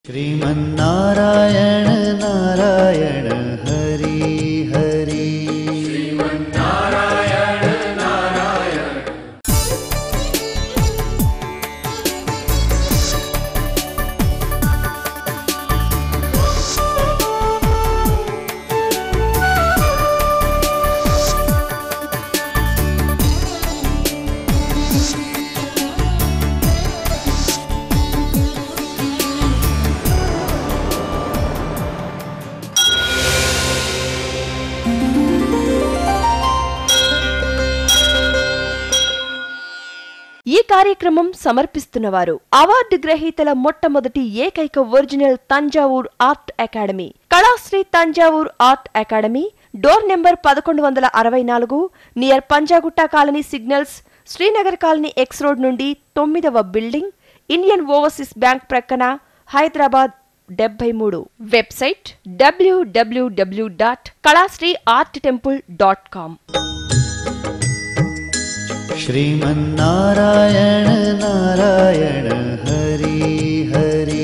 श्रीमन्नारायण नारायण हरि हरि ఈ కార్యక్రమం సమర్పిస్తున్నవారు అవార్డు గ్రహీతల మొట్టమొదటి ఏకైక original Thanjavur art academy Kalashri Thanjavur art academy door number పదకొండు వందల అరవై నాలుగు near Panjagutta colony signals Srinagar colony X road నుండి తొమ్మిదవ బిల్డింగ్ ఇండియన్ ఓవర్సీస్ బ్యాంక్ ప్రక్కన హైదరాబాద్ డెబ్బై మూడు website WWW dot Kalashri art temple dot com Shrimannarayana Narayana Hari Hari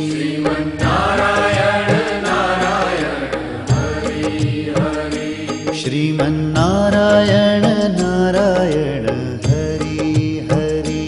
Shrimannarayana Narayana Hari Hari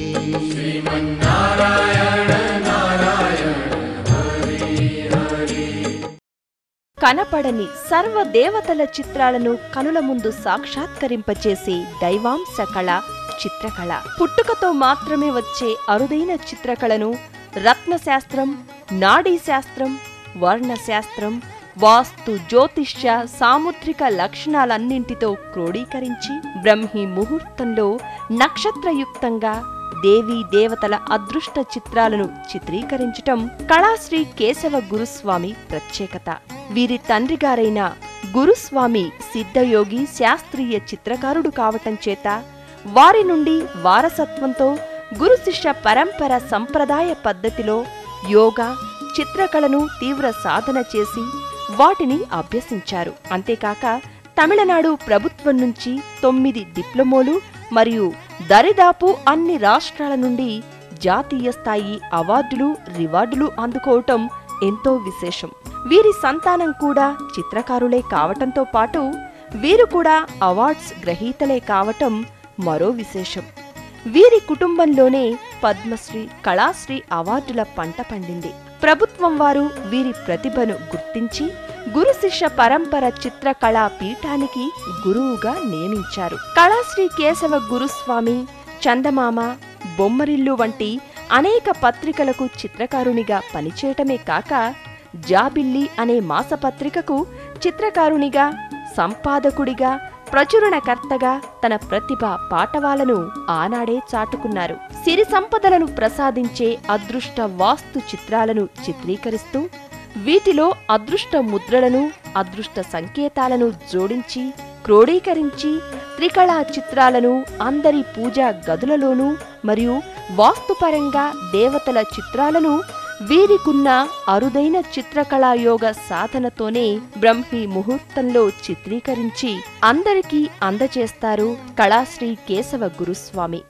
కనపడని సర్వ దేవతల చిత్రాలను కనుల ముందు సాక్షాత్కరింపచేసే దైవాంశ కళ చిత్రకళ పుట్టుకతో మాత్రమే వచ్చే అరుదైన చిత్రకళను రత్నశాస్త్రం నాడీ శాస్త్రం వర్ణశాస్త్రం వాస్తు జ్యోతిష్య సాముద్రిక లక్షణాలన్నింటితో క్రోడీకరించి బ్రహ్మి ముహూర్తంలో నక్షత్రయుక్తంగా దేవీ దేవతల అదృష్ట చిత్రాలను చిత్రీకరించటం కళాశ్రీ కేశవ గురుస్వామి ప్రత్యేకత వీరి తండ్రిగారైన గురుస్వామి సిద్ధయోగి శాస్త్రీయ చిత్రకారుడు కావటం చేత వారి నుండి వారసత్వంతో గురు శిష్య పరంపర సంప్రదాయ పద్ధతిలో యోగా చిత్రకళను తీవ్ర సాధన చేసి వాటిని అభ్యసించారు అంతేకాక తమిళనాడు ప్రభుత్వం నుంచి తొమ్మిది డిప్లొమోలు మరియు దరిదాపు అన్ని రాష్ట్రాల నుండి జాతీయ స్థాయి అవార్డులు రివార్డులు అందుకోవటం ఎంతో విశేషం వీరి సంతానం కూడా చిత్రకారులే కావటంతో పాటు వీరు కూడా అవార్డ్స్ గ్రహీతలే కావటం మరో విశేషం వీరి కుటుంబంలోనే పద్మశ్రీ కళాశ్రీ అవార్డుల పంట పండింది ప్రభుత్వం వారు వీరి ప్రతిభను గుర్తించి గురు శిష్య పరంపర చిత్రకళా పీఠానికి గురువుగా నియమించారు కళాశ్రీ కేశవ గురుస్వామి చందమామ బొమ్మరిల్లు వంటి అనేక పత్రికలకు చిత్రకారునిగా పనిచేయటమే కాక జాబిల్లి అనే మాసపత్రికకు చిత్రకారునిగా సంపాదకుడిగా ప్రచురణకర్తగా తన ప్రతిభ పాటవాలను ఆనాడే చాటుకున్నారు సిరి సంపదలను ప్రసాదించే అదృష్ట వాస్తు చిత్రాలను చిత్రీకరిస్తూ వీటిలో అదృష్ట ముద్రలను అదృష్ట సంకేతాలను జోడించి క్రోడీకరించి త్రికళా చిత్రాలను అందరి పూజా గదులలోనూ మరియు వాస్తుపరంగా దేవతల చిత్రాలను వీరికున్న అరుదైన చిత్రకళాయోగ సాధనతోనే బ్రహ్మి ముహూర్తంలో చిత్రీకరించి అందరికీ అందజేస్తారు కళాశ్రీ కేశవ గురుస్వామి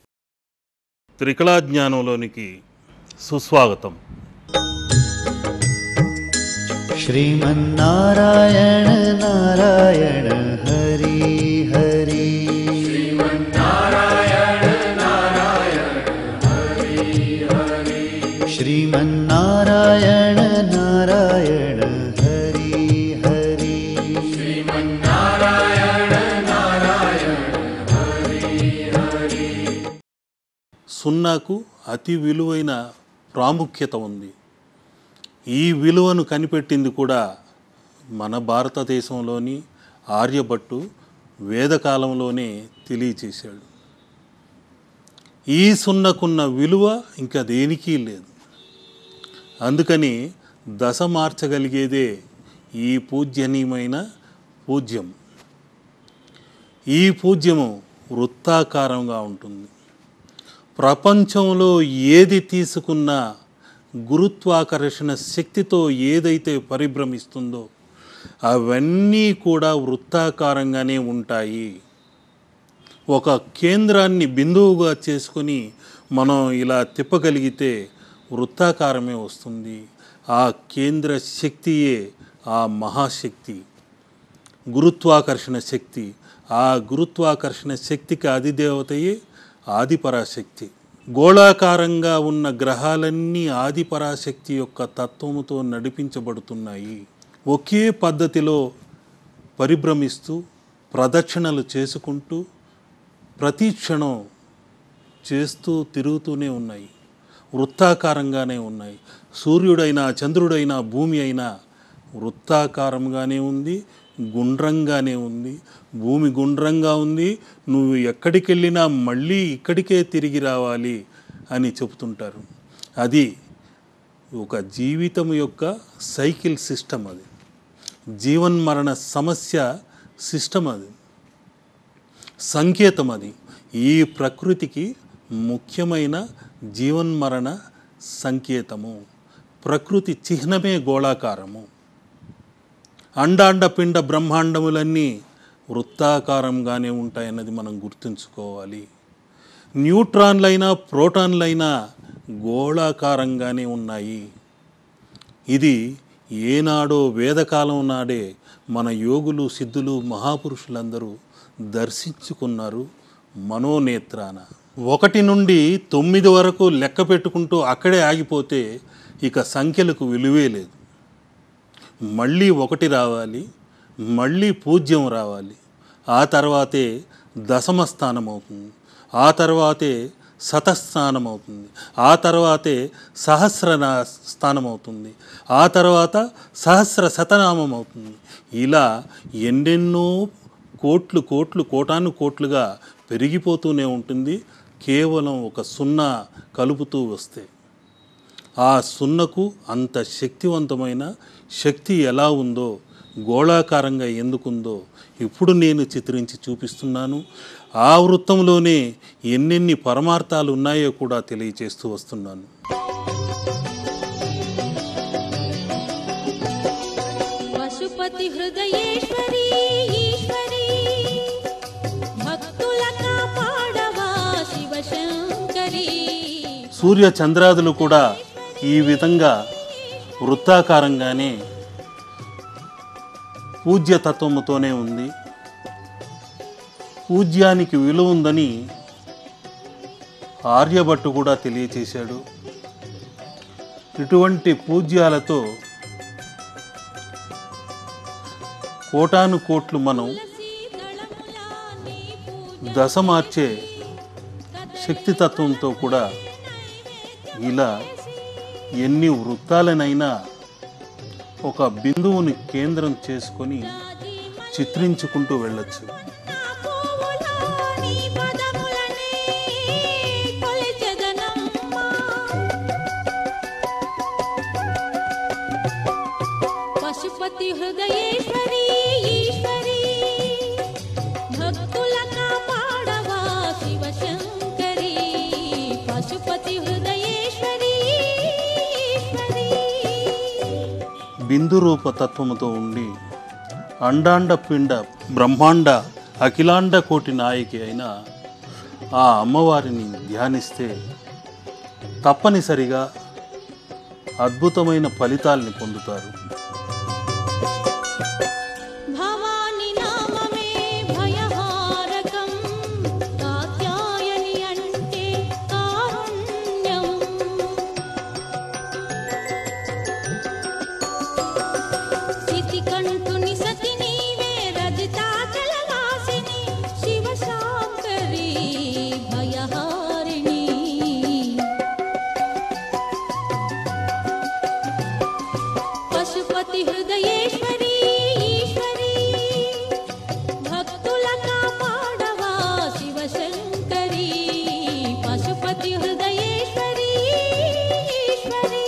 త్రికళా జ్ఞానంలోనికి సుస్వాగతం श्रीमन्नारायण नारायण हरि हरि श्रीमन्नारायण नारायण हरि हरि సున్నాకు అతి విలువైన ప్రాముఖ్యత ఉంది ఈ విలువను కనిపెట్టింది కూడా మన భారతదేశంలోని ఆర్యభట్టు వేదకాలంలోనే తెలియచేశాడు ఈ సున్నకున్న విలువ ఇంకా దేనికి లేదు అందుకని దశ మార్చగలిగేదే ఈ పూజ్యనీయమైన పూజ్యం ఈ పూజ్యము వృత్తాకారంగా ఉంటుంది ప్రపంచంలో ఏది తీసుకున్నా గురుత్వాకర్షణ శక్తితో ఏదైతే పరిభ్రమిస్తుందో అవన్నీ కూడా వృత్తాకారంగానే ఉంటాయి ఒక కేంద్రాన్ని బిందువుగా చేసుకొని మనం ఇలా తిప్పగలిగితే వృత్తాకారమే వస్తుంది ఆ కేంద్ర శక్తియే ఆ మహాశక్తి గురుత్వాకర్షణ శక్తి ఆ గురుత్వాకర్షణ శక్తికి అధిదేవతయే ఆదిపరాశక్తి గోళాకారంగా ఉన్న గ్రహాలన్నీ ఆదిపరాశక్తి యొక్క తత్వముతో నడిపించబడుతున్నాయి ఒకే పద్ధతిలో పరిభ్రమిస్తూ ప్రదక్షిణలు చేసుకుంటూ ప్రతి క్షణం చేస్తూ తిరుగుతూనే ఉన్నాయి వృత్తాకారంగానే ఉన్నాయి సూర్యుడైనా చంద్రుడైనా భూమి అయినా వృత్తాకారంగానే ఉంది గుండ్రంగానే ఉంది భూమి గుండ్రంగా ఉంది నువ్వు ఎక్కడికి వెళ్ళినా మళ్ళీ ఇక్కడికే తిరిగి రావాలి అని చెబుతుంటారు అది ఒక జీవితం యొక్క సైకిల్ సిస్టమ్ అది జీవన్మరణ సమస్య సిస్టమ్ అది సంకేతం అది ఈ ప్రకృతికి ముఖ్యమైన జీవన్మరణ సంకేతము ప్రకృతి చిహ్నమే గోళాకారము అండాండ పిండ బ్రహ్మాండములన్నీ వృత్తాకారంగానే ఉంటాయన్నది మనం గుర్తుంచుకోవాలి న్యూట్రాన్లైనా ప్రోటాన్లైనా గోళాకారంగానే ఉన్నాయి ఇది ఏనాడో వేదకాలం నాడే మన యోగులు సిద్ధులు మహాపురుషులందరూ దర్శించుకున్నారు మనోనేత్రాన ఒకటి నుండి తొమ్మిది వరకు లెక్క పెట్టుకుంటూ అక్కడే ఆగిపోతే ఇక సంఖ్యలకు విలువే లేదు మళ్ళీ ఒకటి రావాలి మళ్ళీ పూజ్యం రావాలి ఆ తర్వాతే దశమ స్థానం అవుతుంది ఆ తర్వాతే శతస్థానం అవుతుంది ఆ తర్వాతే సహస్ర నా- స్థానం అవుతుంది ఆ తర్వాత సహస్ర శతనామం అవుతుంది ఇలా ఎన్నెన్నో కోట్లు కోట్లు కోటాను కోట్లుగా పెరిగిపోతూనే ఉంటుంది కేవలం ఒక సున్నా కలుపుతూ వస్తే ఆ సున్నకు అంత శక్తివంతమైన శక్తి ఎలా ఉందో గోళాకారంగా ఎందుకుందో ఇప్పుడు నేను చిత్రించి చూపిస్తున్నాను ఆ వృత్తంలోనే ఎన్నెన్ని పరమార్థాలు ఉన్నాయో కూడా తెలియచేస్తూ వస్తున్నాను పశుపతి హృదయేశ్వరి ఈశ్వరి భక్తుల కాపాడవా శివశంకరి సూర్య చంద్రాదులు కూడా ఈ విధంగా వృత్తాకారంగానే పూజ్య తత్వముతోనే ఉంది పూజ్యానికి విలువ ఉందని ఆర్యభట్టు కూడా తెలియచేశాడు ఇటువంటి పూజ్యాలతో కోటాను కోట్లు మనం సీతళములా నీ పూజ దశ మార్చే శక్తితత్వంతో కూడా ఇలా ఎన్ని వృత్తాలనైనా ఒక బిందువుని కేంద్రం చేసుకొని చిత్రించుకుంటూ వెళ్ళొచ్చు నా పువ్వులో నీ పదములనే కొలిచెదనమ్మా. పశుపతి హృదయేశ్వరి ఈశ్వరి భక్తుల కాపాడవా శివశంకరి పశుపతి హృదయేశ్వరి ఈశ్వరి బిందు రూప తత్వముతో ఉండి అండాండ పిండ బ్రహ్మాండ అఖిలాండ కోటి నాయకి అయిన ఆ అమ్మవారిని ధ్యానిస్తే తప్పనిసరిగా అద్భుతమైన ఫలితాల్ని పొందుతారు భవాని నామమే భయహారకం కాత్యాయని అంటే కారుణ్యం స్థితికంఠుని సతి నీవే రజితాచలవాసిని శివశాంకరి భయహారిణి పశుపతి హృదయేశ్వరి ఈశ్వరి భక్తుల కాపాడవా శివశంకరి పశుపతి హృదయేశ్వరి ఈశ్వరి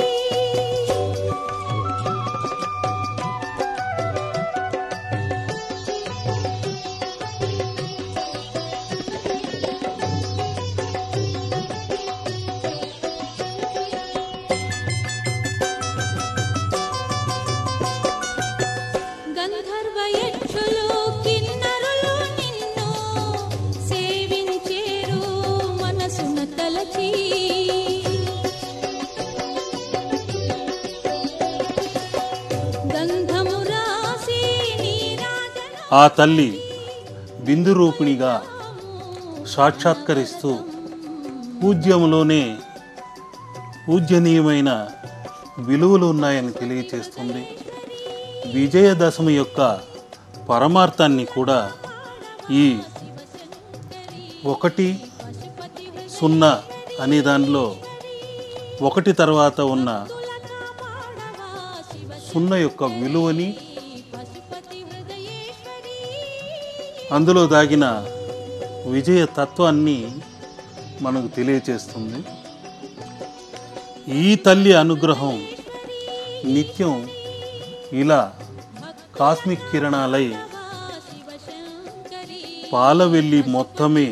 ఆ తల్లి బిందు రూపిణిగా సాక్షాత్కరిస్తూ పూజ్యంలోనే పూజ్యనీయమైన విలువలు ఉన్నాయని తెలియచేస్తుంది విజయదశమి యొక్క పరమార్థాన్ని కూడా ఈ ఒకటి సున్నా అనే దానిలో ఒకటి తర్వాత ఉన్న సున్నా యొక్క విలువని అందులో దాగిన విజయ తత్వాన్ని మనకు తెలియచేస్తుంది ఈ తల్లి అనుగ్రహం నిత్యం ఇలా కాస్మిక్ కిరణాలై పాలవెల్లి మొత్తమే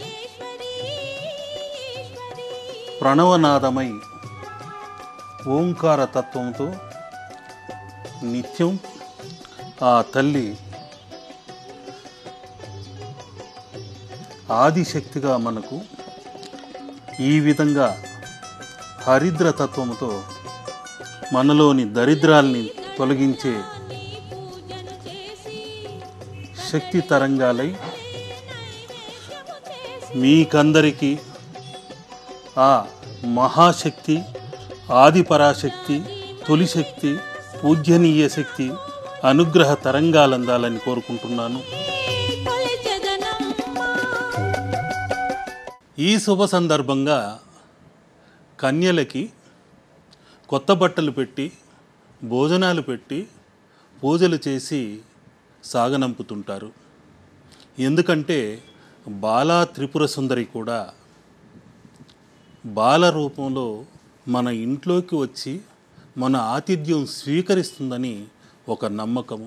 ప్రణవనాదమై ఓంకార తత్వంతో నిత్యం ఆ తల్లి ఆదిశక్తిగా మనకు ఈ విధంగా హరిద్ర తత్వముతో మనలోని దరిద్రాల్ని తొలగించే శక్తి తరంగాలై మీకందరికీ ఆ మహాశక్తి ఆదిపరాశక్తి తొలి శక్తి పూజ్యనీయ శక్తి అనుగ్రహ తరంగాలందాలని కోరుకుంటున్నాను ఈ శుభ సందర్భంగా కన్యలకి కొత్త బట్టలు పెట్టి భోజనాలు పెట్టి పూజలు చేసి సాగనంపుతుంటారు ఎందుకంటే బాలా త్రిపుర సుందరి కూడా బాల రూపంలో మన ఇంట్లోకి వచ్చి మన ఆతిథ్యం స్వీకరిస్తుందని ఒక నమ్మకము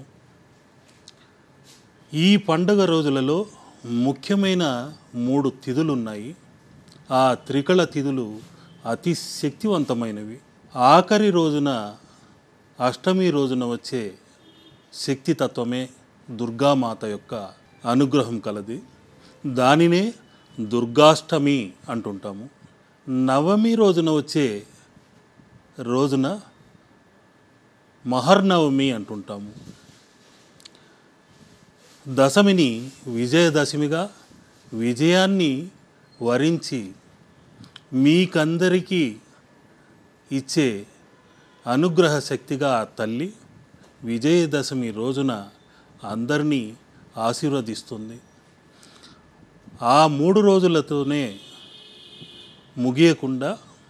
ఈ పండుగ రోజులలో ముఖ్యమైన మూడు తిథులు ఉన్నాయి ఆ త్రికళ తిథులు అతి శక్తివంతమైనవి ఆఖరి రోజున అష్టమి రోజున వచ్చే శక్తి తత్వమే దుర్గామాత యొక్క అనుగ్రహం కలది దానినే దుర్గాష్టమి అంటుంటాము నవమి రోజున వచ్చే రోజున మహర్నవమి అంటుంటాము దశమిని విజయదశమిగా విజయాన్ని వరించి మీకందరికీ ఇచ్చే అనుగ్రహ శక్తిగా ఆ తల్లి విజయదశమి రోజున అందరినీ ఆశీర్వదిస్తుంది ఆ మూడు రోజులతోనే ముగియకుండా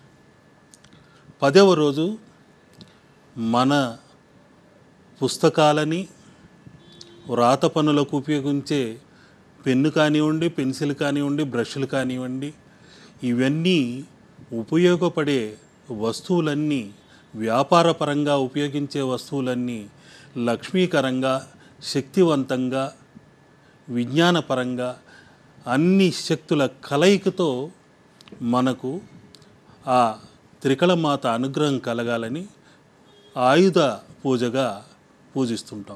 పదవ రోజు మన పుస్తకాలని వ్రాత పనులకు ఉపయోగించే పెన్ను కానివ్వండి పెన్సిల్ కానివ్వండి బ్రష్లు కానివ్వండి ఇవన్నీ ఉపయోగపడే వస్తువులన్నీ వ్యాపారపరంగా ఉపయోగించే వస్తువులన్నీ లక్ష్మీకరంగా శక్తివంతంగా విజ్ఞానపరంగా అన్ని శక్తుల కలయికతో మనకు ఆ త్రికళమాత అనుగ్రహం కలగాలని ఆయుధ పూజగా పూజిస్తుంటాం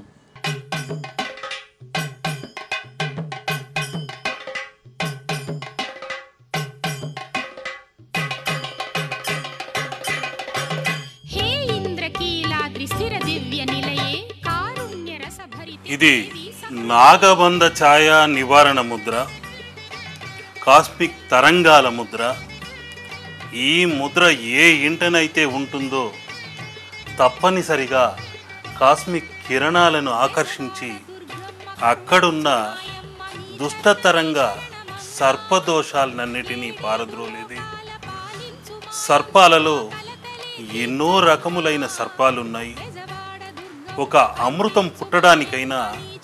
హే ఇంద్రకీలాద్రి స్థిర దివ్య నిలయే కారుణ్య రసభరిత ఇది నాగబంధ ఛాయ నివారణ ముద్ర కాస్మిక్ తరంగాల ముద్ర ఈ ముద్ర ఏ ఇంటనైతే ఉంటుందో తప్పనిసరిగా కాస్మిక్ కిరణాలను ఆకర్షించి అక్కడున్న దుష్టతరంగ సర్పదోషాలన్నిటినీ పారద్రోలేది సర్పాలలో ఎన్నో రకములైన సర్పాలున్నాయి ఒక అమృతం పుట్టడానికైనా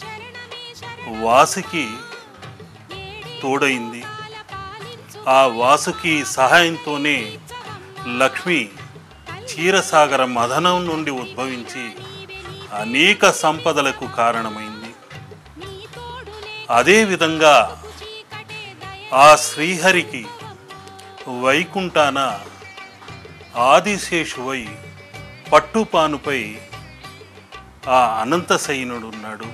వాసుకి తోడైంది ఆ వాసుకి సహాయంతోనే లక్ష్మి క్షీరసాగర మదనం నుండి ఉద్భవించి అనేక సంపదలకు కారణమైంది అదేవిధంగా ఆ శ్రీహరికి వైకుంఠాన ఆదిశేషువై పట్టుపానుపై ఆ అనంతశయనుడు ఉన్నాడు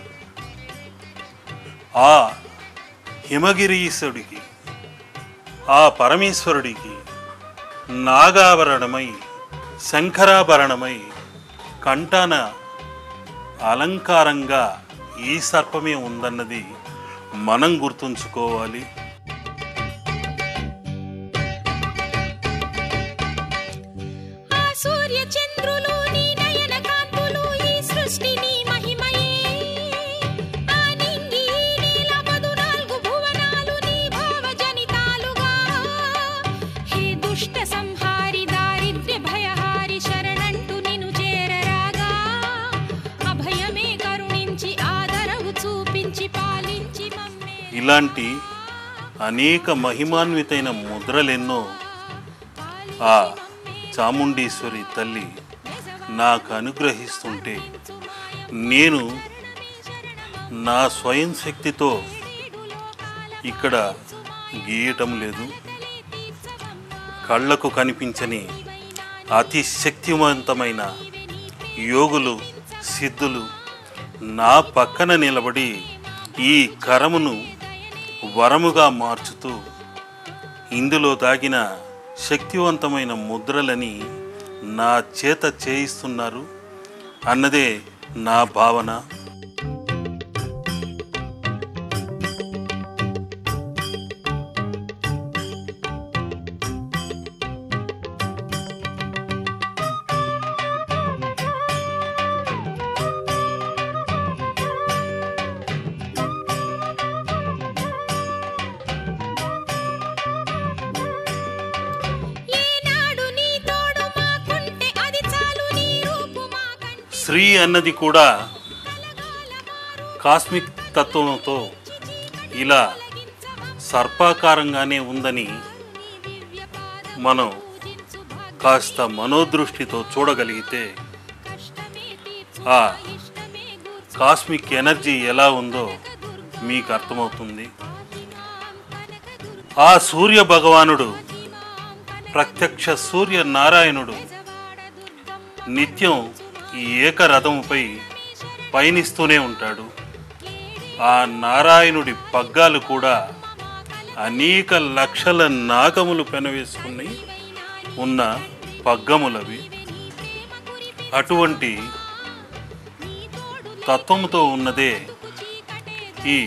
ఆ హిమగిరీశుడికి ఆ పరమేశ్వరుడికి నాగాభరణమై శంకరాభరణమై కంఠాన అలంకారంగా ఈ సర్పమే ఉందన్నది మనం గుర్తుంచుకోవాలి ఆ సూర్య చంద్రులు నీ నయన కాంతులు ఈ సృష్టి నీ మహిమయే ఆ నింగి ఈ నేల పదునాలుగు భువనాలు నీ భావజనితాలుగా హే దుష్ట సంహారి దారిద్ర్య భయహారి శరణంటూ నిన్ను చేరరాగా అభయమే కరుణించి ఆదరవు చూపించి పాలించి మమ్మే ఇలాంటి అనేక మహిమాన్వితైన ముద్రలెన్నో ఆ చాముండేశ్వరి తల్లి నాకు అనుగ్రహిస్తుంటే నేను నా స్వయం శక్తితో ఇక్కడ గీయటం లేదు కళ్ళకు కనిపించని అతి శక్తివంతమైన యోగులు సిద్ధులు నా పక్కన నిలబడి ఈ కరమును వరముగా మార్చుతూ ఇందులో దాగిన శక్తివంతమైన ముద్రలని నా చేత చేయిస్తున్నారు అన్నదే నా భావన ఏనాడు నీ తోడు మాకుంటే అది చాలు నీ రూపు మాకంటే శ్రీ అన్నది కూడా కాస్మిక్ తత్వంతో ఇలా సర్పాకారంగానే ఉందని మనం కాస్త మనోదృష్టితో చూడగలిగితే ఆ కాస్మిక్ ఎనర్జీ ఎలా ఉందో మీకు అర్థమవుతుంది ఆ సూర్య భగవానుడు ప్రత్యక్ష సూర్య నారాయణుడు నిత్యం ఈ ఏకరథముపై పయనిస్తూనే ఉంటాడు ఆ నారాయణుడి పగ్గాలు కూడా అనేక లక్షల నాగములు పెనవేసుకుని ఉన్న పగ్గములవి అటువంటి తత్వముతో ఉన్నదే ఈ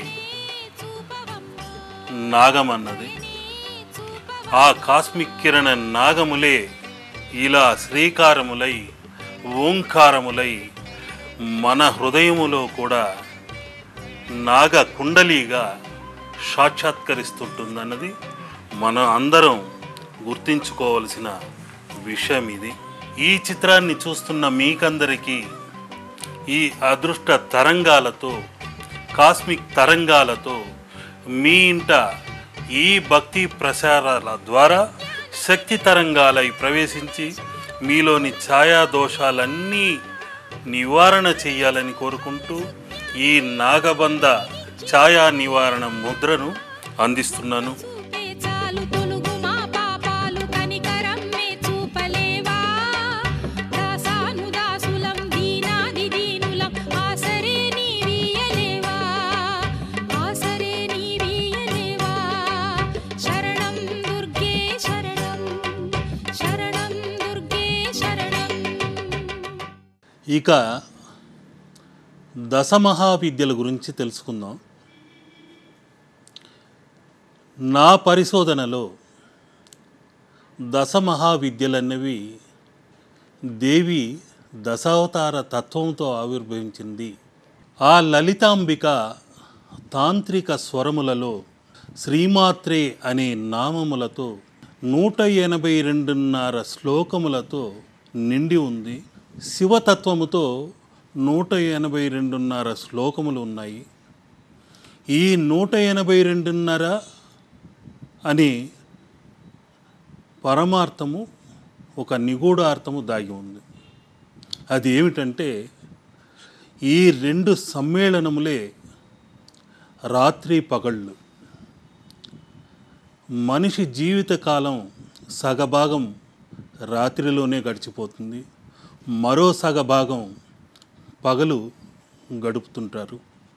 నాగమన్నది ఆ కాస్మిక్ కిరణ నాగములే ఇలా శ్రీకారములై ఓంకారములై మన హృదయములో కూడా నాగ కుండలిగా సాక్షాత్కరిస్తుంటుందన్నది మనం అందరం గుర్తించుకోవలసిన విషయం ఇది ఈ చిత్రాన్ని చూస్తున్న మీకందరికీ ఈ అదృష్ట తరంగాలతో కాస్మిక్ తరంగాలతో మీ ఇంట ఈ భక్తి ప్రసారాల ద్వారా శక్తి తరంగాలై ప్రవేశించి మీలోని ఛాయా దోషాలన్నీ నివారణ చేయాలని కోరుకుంటూ ఈ నాగబంధ ఛాయా నివారణ ముద్రను అందిస్తున్నాను చూపే చాలు తొలుగు మా పాపాలు కనికరమ్మే చూపలేవా దాసాను దాసులం దీనాది దీనులం ఆసరే నీవీయలేవా ఆసరే నీవీయలేవా శరణం దుర్గే శరణం శరణం దుర్గే శరణం ఇక దశమహావిద్యల గురించి తెలుసుకుందాం నా పరిశోధనలో దశమహావిద్యలన్నవి దేవి దశావతార తత్వంతో ఆవిర్భవించింది ఆ లలితాంబిక తాంత్రిక స్వరములలో శ్రీమాత్రే అనే నామములతో నూట ఎనభై రెండున్నర శ్లోకములతో నిండి ఉంది శివతత్వముతో నూట ఎనభై రెండున్నర శ్లోకములు ఉన్నాయి ఈ నూట ఎనభై రెండున్నర అని పరమార్థము ఒక నిగూఢార్థము దాగి ఉంది అది ఏమిటంటే ఈ రెండు సమ్మేళనములే రాత్రి పగళ్ళు మనిషి జీవితకాలం సగభాగం రాత్రిలోనే గడిచిపోతుంది మరో సగభాగం పగలు గడుపుతుంటారు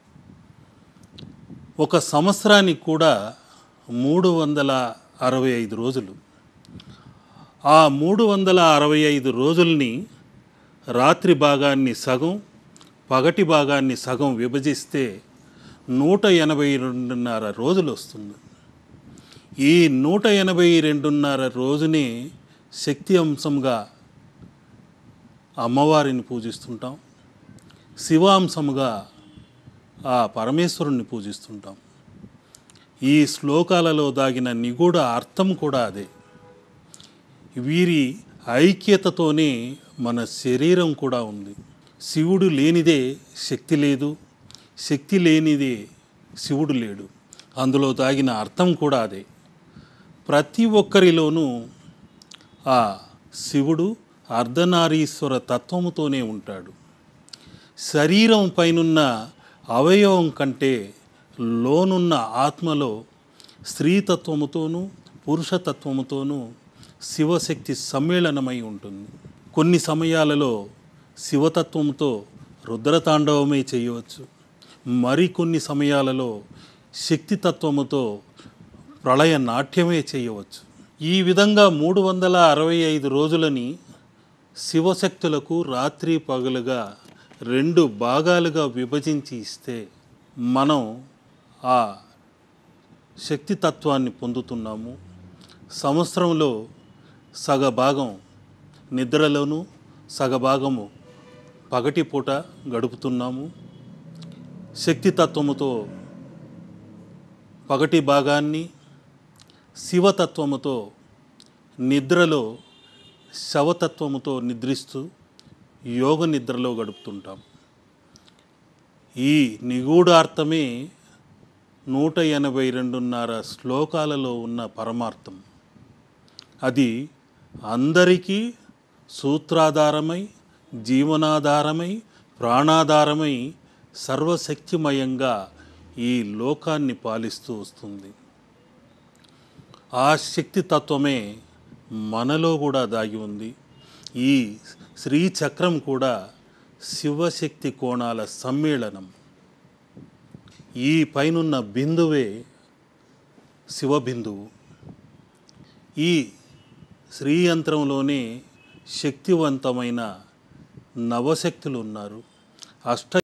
ఒక సంవత్సరానికి కూడా మూడు వందల అరవై ఐదు రోజులు ఆ మూడు వందల అరవై ఐదు రోజుల్ని రాత్రి భాగాన్ని సగం పగటి భాగాన్ని సగం విభజిస్తే నూట ఎనభై రెండున్నర రోజులు వస్తుంది ఈ నూట ఎనభై రెండున్నర రోజుని శక్తి అంశంగా అమ్మవారిని పూజిస్తుంటాం శివాంశముగా ఆ పరమేశ్వరుణ్ణి పూజిస్తుంటాం ఈ శ్లోకాలలో దాగిన నిగూఢ అర్థం కూడా అదే వీరి ఐక్యతతోనే మన శరీరం కూడా ఉంది శివుడు లేనిదే శక్తి లేదు శక్తి లేనిదే శివుడు లేడు అందులో దాగిన అర్థం కూడా అదే ప్రతి ఒక్కరిలోనూ ఆ శివుడు అర్ధనారీశ్వర తత్వముతోనే ఉంటాడు శరీరం పైనున్న అవయవం కంటే లోనున్న ఆత్మలో స్త్రీతత్వముతోనూ పురుషతత్వముతోనూ శివశక్తి సమ్మేళనమై ఉంటుంది కొన్ని సమయాలలో శివతత్వంతో రుద్రతాండవమే చేయవచ్చు మరికొన్ని సమయాలలో శక్తితత్వముతో ప్రళయ నాట్యమే చేయవచ్చు ఈ విధంగా మూడు వందల అరవై ఐదు రోజులని శివశక్తులకు రాత్రి పగలుగా రెండు భాగాలుగా విభజించి ఇస్తే మనం ఆ శక్తి తత్వాన్ని పొందుతున్నాము సంవత్సరంలో సగభాగం నిద్రలోను సగభాగము పగటిపూట గడుపుతున్నాము శక్తి తత్వముతో పగటి భాగాన్ని శివతత్వముతో నిద్రలో శవతత్వముతో నిద్రిస్తూ యోగ నిద్రలో గడుపుతుంటాం ఈ నిగూఢార్థమే నూట ఎనభై రెండున్నర శ్లోకాలలో ఉన్న పరమార్థం అది అందరికీ సూత్రాధారమై జీవనాధారమై ప్రాణాధారమై సర్వశక్తిమయంగా ఈ లోకాన్ని పాలిస్తూ వస్తుంది ఆ శక్తి తత్వమే మనలో కూడా దాగి ఉంది ఈ శ్రీచక్రం కూడా శివశక్తి కోణాల సమ్మేళనం ఈ పైనున్న బిందువే శివబిందువు ఈ శ్రీయంత్రంలోనే శక్తివంతమైన నవశక్తులు ఉన్నారు అష్ట